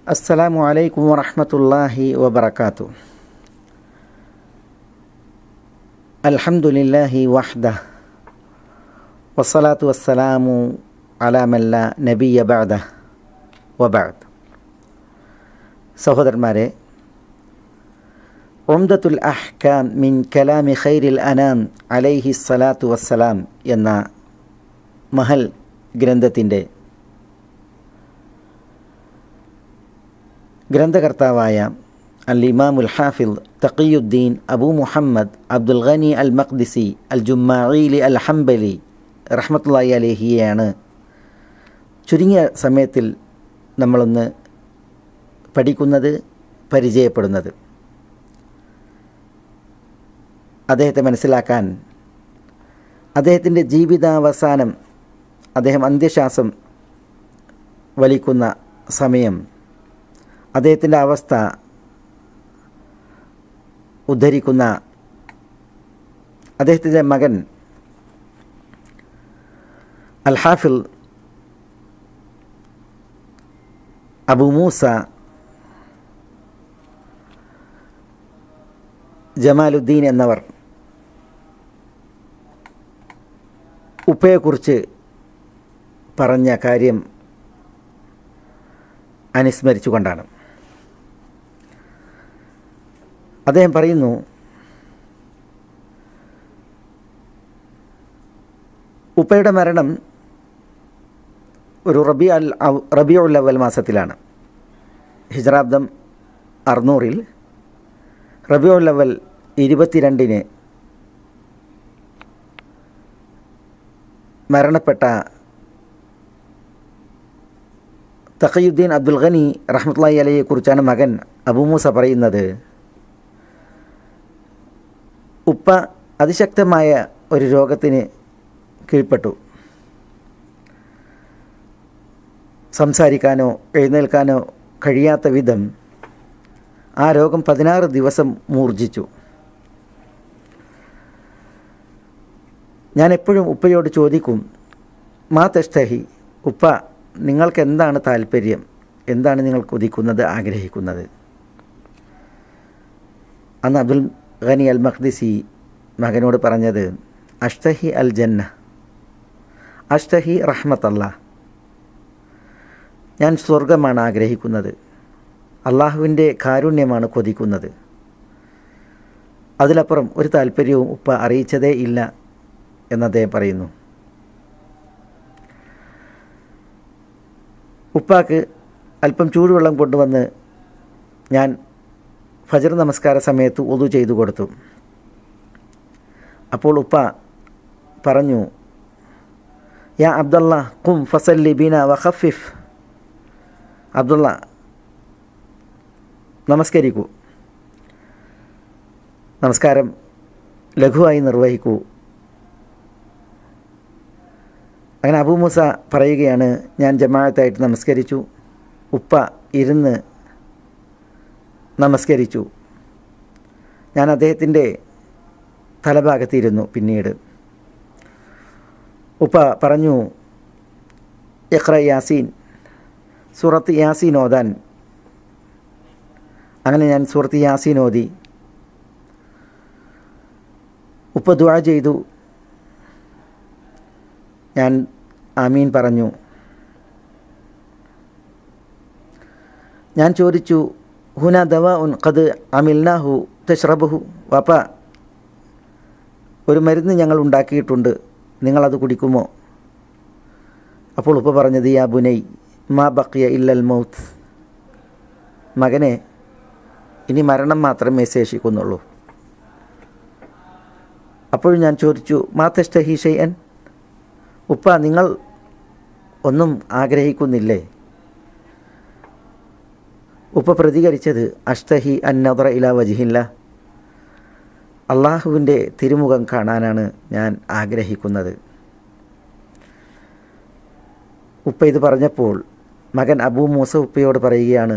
السلام عليكم ورحمة الله وبركاته الحمد لله وحده والصلاة والسلام على من لا نبي بعده وبعد സഹോദരന്മാരെ ഒംദത്തുൽ അഹ്കാം മിൻ കലാമി ഖൈരിൽ അനാം അലൈഹി സ്വലാത്തു വസ്സലാം എന്ന മഹൽ ഗ്രന്ഥത്തിൻ്റെ ഗ്രന്ഥകർത്താവായ അൽ ഇമാമുൽ ഹാഫിൽ തഖിയുദ്ദീൻ അബൂ മുഹമ്മദ് അബ്ദുൽ ഖനി അൽ മഖ്ദിസി അൽ ജുമ്മായിലി അൽ ഹംബലി റഹ്മത്തുള്ളി അലേഹിയെയാണ് ചുരുങ്ങിയ സമയത്തിൽ നമ്മളൊന്ന് പഠിക്കുന്നത് പരിചയപ്പെടുന്നത് അദ്ദേഹത്തെ മനസ്സിലാക്കാൻ അദ്ദേഹത്തിൻ്റെ ജീവിതാവസാനം അദ്ദേഹം അന്ത്യശ്വാസം വലിക്കുന്ന സമയം അദ്ദേഹത്തിൻ്റെ അവസ്ഥ ഉദ്ധരിക്കുന്ന അദ്ദേഹത്തിൻ്റെ മകൻ അൽ ഹാഫിൽ അബു മൂസ ജമാലുദ്ദീൻ എന്നവർ ഉപ്പയെക്കുറിച്ച് പറഞ്ഞ കാര്യം അനുസ്മരിച്ചുകൊണ്ടാണ് അദ്ദേഹം പറയുന്നു ഉപ്പയുടെ മരണം ഒരു റബി അൽ റബിയുൽ അവൽ മാസത്തിലാണ് ഹിജറാബ്ദം അറുന്നൂറിൽ റബിയുൽ അവൽ ഇരുപത്തിരണ്ടിന് മരണപ്പെട്ട തഖയുദ്ദീൻ അബ്ദുൽ ഖനി റഹ്മത്തുള്ളി അലയെക്കുറിച്ചാണ് മകൻ അബുമൂസ പറയുന്നത് ഉപ്പ അതിശക്തമായ ഒരു രോഗത്തിന് കീഴ്പ്പെട്ടു സംസാരിക്കാനോ എഴുന്നേൽക്കാനോ കഴിയാത്ത വിധം ആ രോഗം പതിനാറ് ദിവസം മൂർജിച്ചു ഞാൻ എപ്പോഴും ഉപ്പയോട് ചോദിക്കും മാ തെഷ്ടഹി ഉപ്പ നിങ്ങൾക്ക് എന്താണ് താല്പര്യം എന്താണ് നിങ്ങൾ കൊതിക്കുന്നത് ആഗ്രഹിക്കുന്നത് അന്ന് അബ്ദുൽ ഖനി അൽ മഖ്ദിസി മകനോട് പറഞ്ഞത് അഷ്തഹി അൽ ജന്ന അഷ്തഹി റഹ്മത്തല്ല ഞാൻ സ്വർഗമാണ് ആഗ്രഹിക്കുന്നത് അള്ളാഹുവിൻ്റെ കാരുണ്യമാണ് കൊതിക്കുന്നത് അതിലപ്പുറം ഒരു താല്പര്യവും ഉപ്പ അറിയിച്ചതേ ഇല്ല എന്ന് അദ്ദേഹം പറയുന്നു ഉപ്പാക്ക് അല്പം ചൂടുവെള്ളം കൊണ്ടുവന്ന് ഞാൻ ഫജർ നമസ്കാര സമയത്ത് ഒതു ചെയ്തു കൊടുത്തു അപ്പോൾ ഉപ്പ പറഞ്ഞു യാ അബ്ദുള്ള കും ഫസല്ലി ബീന വഖഫിഫ് അബ്ദുള്ള നമസ്കരിക്കൂ നമസ്കാരം ലഘുവായി നിർവഹിക്കൂ അങ്ങനെ അബൂമുസ പറയുകയാണ് ഞാൻ ജമാഅത്തായിട്ട് നമസ്കരിച്ചു ഉപ്പ ഇരുന്ന് നമസ്കരിച്ചു ഞാൻ അദ്ദേഹത്തിൻ്റെ തലഭാഗത്തിരുന്നു പിന്നീട് ഉപ്പ പറഞ്ഞു ഇഖ്ര യാസീൻ സൂറത്ത് യാസീൻ ഓതാൻ അങ്ങനെ ഞാൻ സൂറത്ത് യാസീൻ ഓതി ഉപ്പ ദുആ ചെയ്തു ഞാൻ ആമീൻ പറഞ്ഞു ഞാൻ ചോദിച്ചു ഹുന ദവ ഉൻ ഖദ് അമിൽനാഹു തഷ്റബഹു വാപ്പ ഒരു മരുന്ന് ഞങ്ങൾ ഉണ്ടാക്കിയിട്ടുണ്ട് നിങ്ങളത് കുടിക്കുമോ അപ്പോൾ ഉപ്പ പറഞ്ഞത് യാ ബുനൈ മാ ബക്കിയ ഇല്ലൽ മൗത്ത് മകനെ ഇനി മരണം മാത്രമേ ശേഷിക്കുന്നുള്ളൂ അപ്പോൾ ഞാൻ ചോദിച്ചു മാ തെഷ്ടഹി ഷെയ്യൻ ഉപ്പ നിങ്ങൾ ഒന്നും ആഗ്രഹിക്കുന്നില്ലേ ഉപ്പ പ്രതികരിച്ചത് അഷ്ടഹി അന്നദറ ഇല വജിഹില്ല അള്ളാഹുവിൻ്റെ തിരുമുഖം കാണാനാണ് ഞാൻ ആഗ്രഹിക്കുന്നത് ഉപ്പ ഇത് പറഞ്ഞപ്പോൾ മകൻ അബൂ മൂസ ഉപ്പയോട് പറയുകയാണ്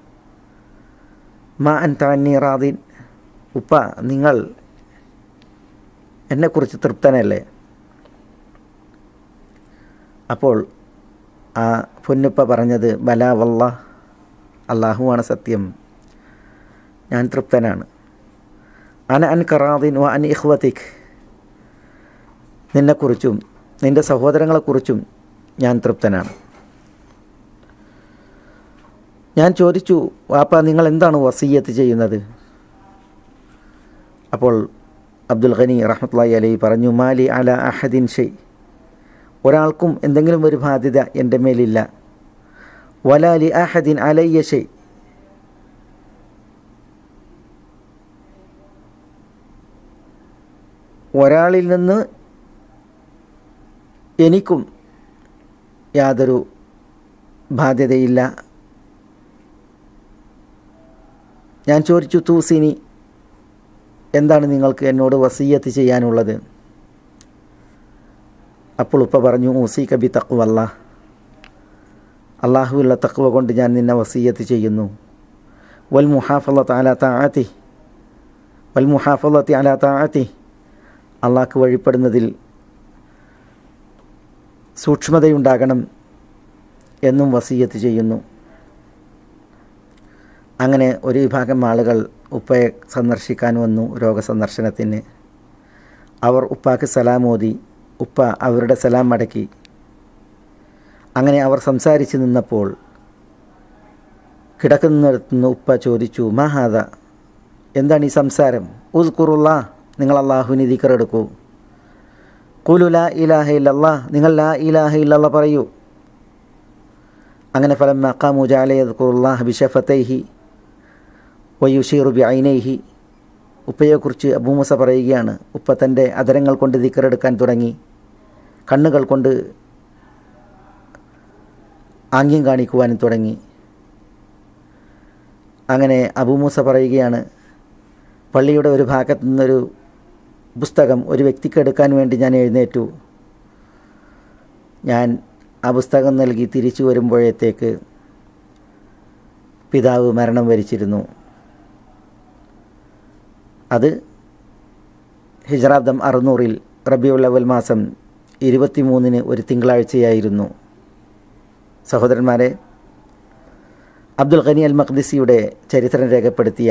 മാ അൻ താന്നി റാദീൻ ഉപ്പ നിങ്ങൾ എന്നെക്കുറിച്ച് തൃപ്തനല്ലേ അപ്പോൾ ആ പൊന്നുപ്പ പറഞ്ഞത് ബല വല്ല അള്ളാഹുവാണ് സത്യം ഞാൻ തൃപ്തനാണ് അന അൻ കറാദിൻ വ അൻ ഇഹ്വത്തിക് നിന്നെക്കുറിച്ചും നിൻ്റെ സഹോദരങ്ങളെക്കുറിച്ചും ഞാൻ തൃപ്തനാണ് ഞാൻ ചോദിച്ചു വാപ്പ നിങ്ങൾ എന്താണ് വസീയത്ത് ചെയ്യുന്നത് അപ്പോൾ അബ്ദുൽ ഖനി റഹ്മത്തുള്ളി അലൈ പറഞ്ഞു മാലി അല അഹദിൻ ഷെയ് ഒരാൾക്കും എന്തെങ്കിലും ഒരു ബാധ്യത എൻ്റെ മേലില്ല വലാലി അഹദിൻ അലയ്യ ഷെയ് ഒരാളിൽ നിന്ന് എനിക്കും യാതൊരു ബാധ്യതയില്ല ഞാൻ ചോദിച്ചു തൂസിനി എന്താണ് നിങ്ങൾക്ക് എന്നോട് വസീയത്ത് ചെയ്യാനുള്ളത് അപ്പോൾ ഉപ്പ പറഞ്ഞു ഊസി കബി തക്കുവല്ല അള്ളാഹുവിലുള്ള തക്കുവ കൊണ്ട് ഞാൻ നിന്നെ വസീയത്ത് ചെയ്യുന്നു വൽ മുഹാഫലത്ത് അല താഅത്തി വൽ മുഹാഫലത്തി അല താഅത്തി അള്ളാഹ്ക്ക് വഴിപ്പെടുന്നതിൽ സൂക്ഷ്മതയുണ്ടാകണം എന്നും വസീയത്ത് ചെയ്യുന്നു അങ്ങനെ ഒരു വിഭാഗം ആളുകൾ ഉപ്പയെ സന്ദർശിക്കാൻ വന്നു രോഗസന്ദർശനത്തിന് അവർ ഉപ്പാക്ക് സലാം ഓതി ഉപ്പ അവരുടെ സലാം മടക്കി അങ്ങനെ അവർ സംസാരിച്ച് നിന്നപ്പോൾ കിടക്കുന്നിടത്തുനിന്ന് ഉപ്പ ചോദിച്ചു മഹാദ എന്താണ് ഈ സംസാരം ഉസ്കുറുള്ള നിങ്ങൾ അള്ളാഹുവിന് ദിക്കറെടുക്കൂ കുലു ലാ ഇലാഹ ഇല്ലല്ലാ നിങ്ങൾ ലാ ഇലാഹ ഇല്ലല്ല പറയൂ അങ്ങനെ ഫലം മക്കാമു ജാലയദ്ഖുറുല്ലാഹ് ബിഷഫത്തൈഹി വയുഷീറു ബി ഐനൈഹി ഉപ്പയെക്കുറിച്ച് അബൂമുസ പറയുകയാണ് ഉപ്പ തൻ്റെ അതരങ്ങൾ കൊണ്ട് ദിക്കറെടുക്കാൻ തുടങ്ങി കണ്ണുകൾ കൊണ്ട് ആംഗ്യം കാണിക്കുവാനും തുടങ്ങി അങ്ങനെ അബൂമൂസ പറയുകയാണ് പള്ളിയുടെ ഒരു ഭാഗത്തു നിന്നൊരു പുസ്തകം ഒരു വ്യക്തിക്ക് എടുക്കാൻ വേണ്ടി ഞാൻ എഴുന്നേറ്റു ഞാൻ ആ പുസ്തകം നൽകി തിരിച്ചു വരുമ്പോഴത്തേക്ക് പിതാവ് മരണം വരിച്ചിരുന്നു അത് ഹിജറാബ്ദം അറുന്നൂറിൽ റബിയുൽ അവൽ മാസം ഇരുപത്തിമൂന്നിന് ഒരു തിങ്കളാഴ്ചയായിരുന്നു സഹോദരന്മാരെ അബ്ദുൽ ഖനി അൽ മഖ്ദിസിയുടെ ചരിത്രം രേഖപ്പെടുത്തിയ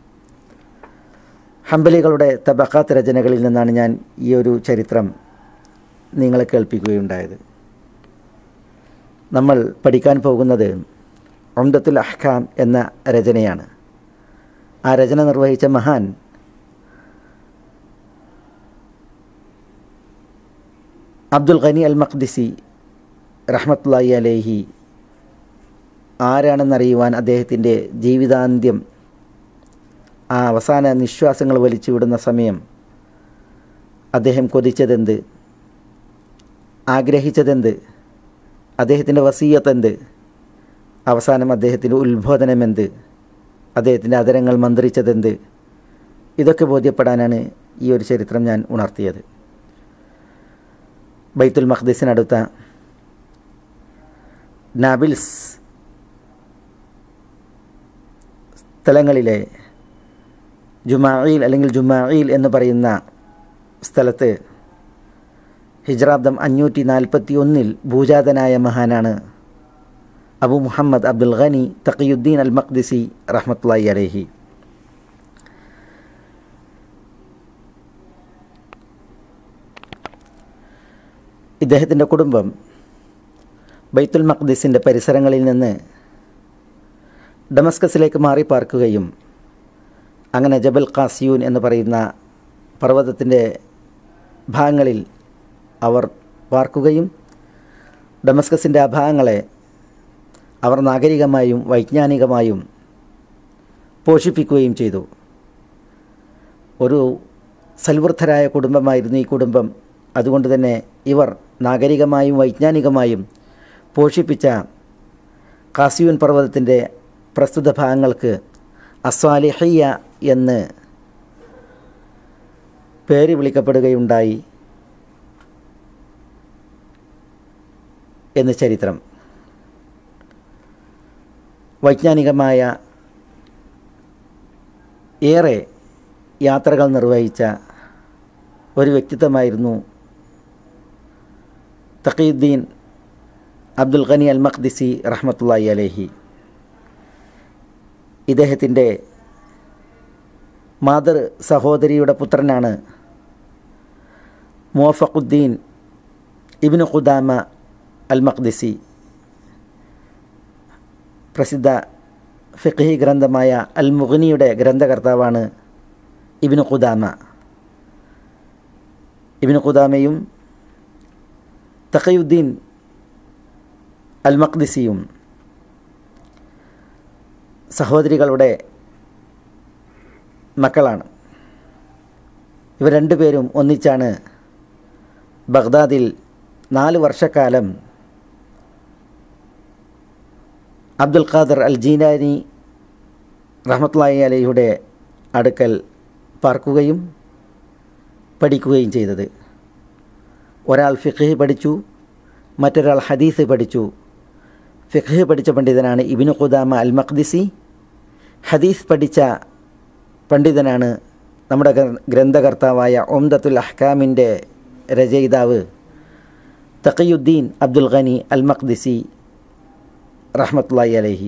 ഹംബലികളുടെ തബക്കാത്ത് രചനകളിൽ നിന്നാണ് ഞാൻ ഈ ഒരു ചരിത്രം നിങ്ങളെ കേൾപ്പിക്കുകയുണ്ടായത് നമ്മൾ പഠിക്കാൻ പോകുന്നത് ഒംദത്തുൽ അഹ്കാം എന്ന രചനയാണ് ആ രചന നിർവഹിച്ച മഹാൻ അബ്ദുൽ ഖനി അൽ മഖ്ദിസി റഹ്മത്തുല്ലായി അലേഹി ആരാണെന്നറിയുവാൻ അദ്ദേഹത്തിൻ്റെ ജീവിതാന്ത്യം ആ അവസാന നിശ്വാസങ്ങൾ വലിച്ചു വിടുന്ന സമയം അദ്ദേഹം കൊതിച്ചതെന്ത് ആഗ്രഹിച്ചതെന്ത് അദ്ദേഹത്തിൻ്റെ വസീയത്തെന്ത് അവസാനം അദ്ദേഹത്തിൻ്റെ ഉത്ബോധനമെന്ത് അദ്ദേഹത്തിൻ്റെ അതരങ്ങൾ മന്ത്രിച്ചതെന്ത് ഇതൊക്കെ ബോധ്യപ്പെടാനാണ് ഈ ഒരു ചരിത്രം ഞാൻ ഉണർത്തിയത് ബൈത്തുൽ മഖ്ദിസിനടുത്ത നാബിൽസ് സ്ഥലങ്ങളിലെ ജുമായിൽ അല്ലെങ്കിൽ ജുമായിൽ എന്ന് പറയുന്ന സ്ഥലത്ത് ഹിജ്രാബ്ദം അഞ്ഞൂറ്റി നാൽപ്പത്തി ഒന്നിൽ ഭൂജാതനായ മഹാനാണ് അബു മുഹമ്മദ് അബ്ദുൽ ഖനി തഖിയുദ്ദീൻ അൽ മഖ്ദിസി റഹ്മത്തുള്ളി അലഹി ഇദ്ദേഹത്തിൻ്റെ കുടുംബം ബൈത്തുൽ മഖ്ദിസിൻ്റെ പരിസരങ്ങളിൽ നിന്ന് ഡമസ്കസിലേക്ക് മാറി പാർക്കുകയും അങ്ങനെ ജബൽ ഖാസിയൂൻ എന്ന് പറയുന്ന പർവ്വതത്തിൻ്റെ ഭാഗങ്ങളിൽ അവർ പാർക്കുകയും ഡമസ്കസിൻ്റെ ആ ഭാഗങ്ങളെ അവർ നാഗരികമായും വൈജ്ഞാനികമായും പോഷിപ്പിക്കുകയും ചെയ്തു ഒരു സൽവൃദ്ധരായ കുടുംബമായിരുന്നു ഈ കുടുംബം അതുകൊണ്ട് തന്നെ ഇവർ നാഗരികമായും വൈജ്ഞാനികമായും പോഷിപ്പിച്ച കാസിയൂൻ പർവ്വതത്തിൻ്റെ പ്രസ്തുത ഭാഗങ്ങൾക്ക് അസ്വാലിഹയ്യ എന്ന് പേര് വിളിക്കപ്പെടുകയുണ്ടായി എന്ന് ചരിത്രം വൈജ്ഞാനികമായ ഏറെ യാത്രകൾ നിർവഹിച്ച ഒരു വ്യക്തിത്വമായിരുന്നു തഖീദ്ദീൻ അബ്ദുൽ ഖനി അൽ മഖ്ദിസി റഹ്മത്തുള്ളി അലേഹി ഇദ്ദേഹത്തിൻ്റെ മാതൃ സഹോദരിയുടെ പുത്രനാണ് മുവഫഖുദ്ദീൻ ഇബ്നു ഖുദാമ അൽ മഖ്ദിസി പ്രസിദ്ധ ഫിഖ്ഹി ഗ്രന്ഥമായ അൽ മുഗ്നിയുടെ ഗ്രന്ഥകർത്താവാണ് ഇബ്നു ഖുദാമ ഇബ്നു ഖുദാമയും തഖയുദ്ദീൻ അൽ മഖ്ദിസിയും സഹോദരികളുടെ മക്കളാണ് ഇവർ രണ്ടുപേരും ഒന്നിച്ചാണ് ബഗ്ദാദിൽ നാല് വർഷക്കാലം അബ്ദുൽ ഖാദർ അൽ ജീനാനി റഹ്മത്ലായി അലയുടെ അടുക്കൽ പാർക്കുകയും പഠിക്കുകയും ചെയ്തത് ഒരാൾ ഫിഖ് പഠിച്ചു മറ്റൊരാൾ ഹദീസ് പഠിച്ചു ഫിഖ് പഠിച്ച പണ്ഡിതനാണ് ഇബിനു ഖുദാമ അൽ മഖ്ദിസി ഹദീസ് പഠിച്ച പണ്ഡിതനാണ് നമ്മുടെ ഗ്രന്ഥകർത്താവായ ഒംദത്തുൽ അഹ്കാമിൻ്റെ രചയിതാവ് തഖിയുദ്ദീൻ അബ്ദുൽ ഖനി അൽ മഖ്ദിസി റഹ്മത്തുള്ളി അലഹി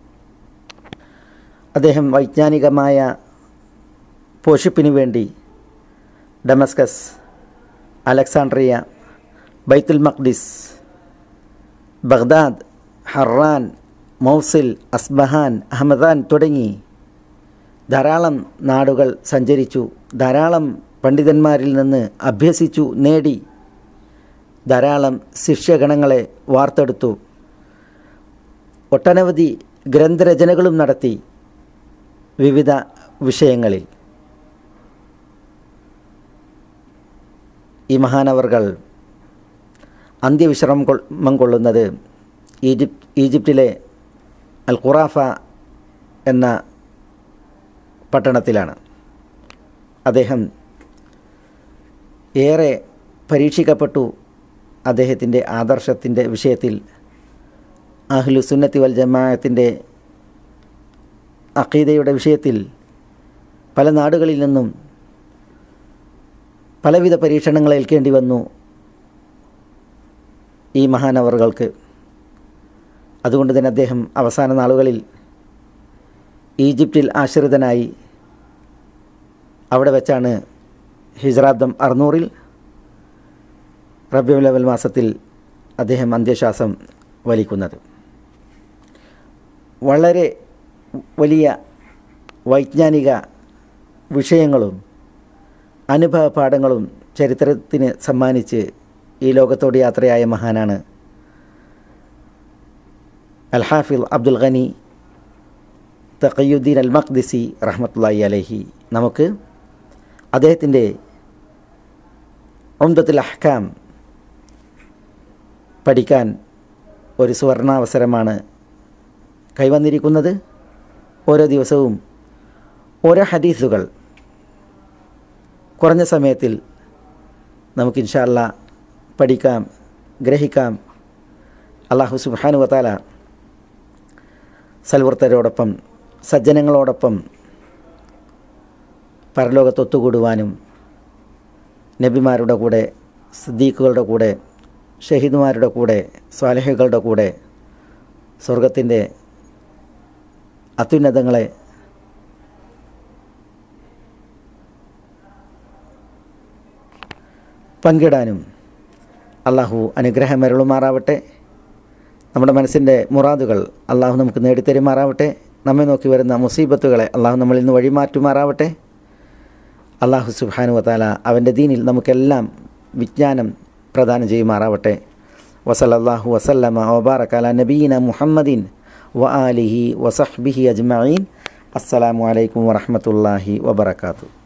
അദ്ദേഹം വൈജ്ഞാനികമായ പോഷിപ്പിന് വേണ്ടി Damascus Alexandria Baitul Maqdis Baghdad Harran Mosul Isfahan അഹമ്മദാൻ തുടങ്ങി ധാരാളം നാടുകൾ സഞ്ചരിച്ചു ധാരാളം പണ്ഡിതന്മാരിൽ നിന്ന് അഭ്യസിച്ചു നേടി ധാരാളം ശിഷ്യഗണങ്ങളെ വാർത്തെടുത്തു ഒട്ടനവധി ഗ്രന്ഥരചനകളും നടത്തി വിവിധ വിഷയങ്ങളിൽ ഈ മഹാനവർകൾ അന്ത്യവിശ്രമം കൊള്ളും കൊള്ളുന്നത് ഈജിപ്ത് ഈജിപ്തിലെ അൽ ഖുറാഫ എന്ന പട്ടണത്തിലാണ് അദ്ദേഹം ഏറെ പരീക്ഷിക്കപ്പെട്ടു അദ്ദേഹത്തിൻ്റെ ആദർശത്തിൻ്റെ വിഷയത്തിൽ അഹ്ലു സുന്നത്തി വൽ ജമാഅത്തിൻ്റെ അഖീദയുടെ വിഷയത്തിൽ പല നാടുകളിൽ നിന്നും പലവിധ പരീക്ഷണങ്ങൾ ഏൽക്കേണ്ടി വന്നു ഈ മഹാനവറുകൾക്ക് അതുകൊണ്ട് തന്നെ അദ്ദേഹം അവസാന നാളുകളിൽ ഈജിപ്തിൽ ആശ്രിതനായി അവിടെ വെച്ചാണ് ഹിജ്രാബ്ദം അറുന്നൂറിൽ റബ്യു ലെവൽ മാസത്തിൽ അദ്ദേഹം അന്ത്യശ്വാസം വലിക്കുന്നത് വളരെ വലിയ വൈജ്ഞാനിക വിഷയങ്ങളും അനുഭവ പാഠങ്ങളും ചരിത്രത്തിന് സമ്മാനിച്ച് ഈ ലോകത്തോട് യാത്രയായ മഹാനാണ് അൽ ഹാഫിൽ അബ്ദുൽ ഖനി തഖയുദ്ദീൻ അൽ മഖ്ദിസി റഹ്മത്തുള്ളി അലഹി നമുക്ക് അദ്ദേഹത്തിൻ്റെ ഒമ്പത്തിൽ അഹ്കാം പഠിക്കാൻ ഒരു സുവർണാവസരമാണ് കൈവന്നിരിക്കുന്നത് ഓരോ ദിവസവും ഓരോ ഹദീസുകൾ കുറഞ്ഞ സമയത്തിൽ നമുക്ക് ഇൻഷാല്ല പഠിക്കാം ഗ്രഹിക്കാം അള്ളാഹു സുബാനു വത്താല സൽവർത്തരോടൊപ്പം സജ്ജനങ്ങളോടൊപ്പം പരലോകത്തൊത്തുകൂടുവാനും നബിമാരുടെ കൂടെ സിദ്ദീഖുകളുടെ കൂടെ ഷഹീദുമാരുടെ കൂടെ സ്വാലഹുകളുടെ കൂടെ സ്വർഗത്തിൻ്റെ അത്യുന്നതങ്ങളെ പങ്കിടാനും അള്ളാഹു അനുഗ്രഹമരുളുമാറാവട്ടെ നമ്മുടെ മനസ്സിൻ്റെ മുറാദുകൾ അള്ളാഹു നമുക്ക് നേടിത്തരുമാറാവട്ടെ നമ്മെ നോക്കി വരുന്ന മുസീബത്തുകളെ അള്ളാഹു നമ്മളിൽ നിന്ന് വഴിമാറ്റുമാറാവട്ടെ അള്ളാഹു സുബാനു വത്താല അവൻ്റെ ദീനിൽ നമുക്കെല്ലാം വിജ്ഞാനം പ്രദാനം ചെയ്യുമാറാവട്ടെ വസലല്ലാഹു വസല്ലമ വബാറക്കാല നബീന മുഹമ്മദീൻ വ ആലിഹി വസഹ്ബിഹി അജ്മീൻ അസ്സലാമു അലൈക്കും വറഹമത്തല്ലാഹി വബർക്കാത്തു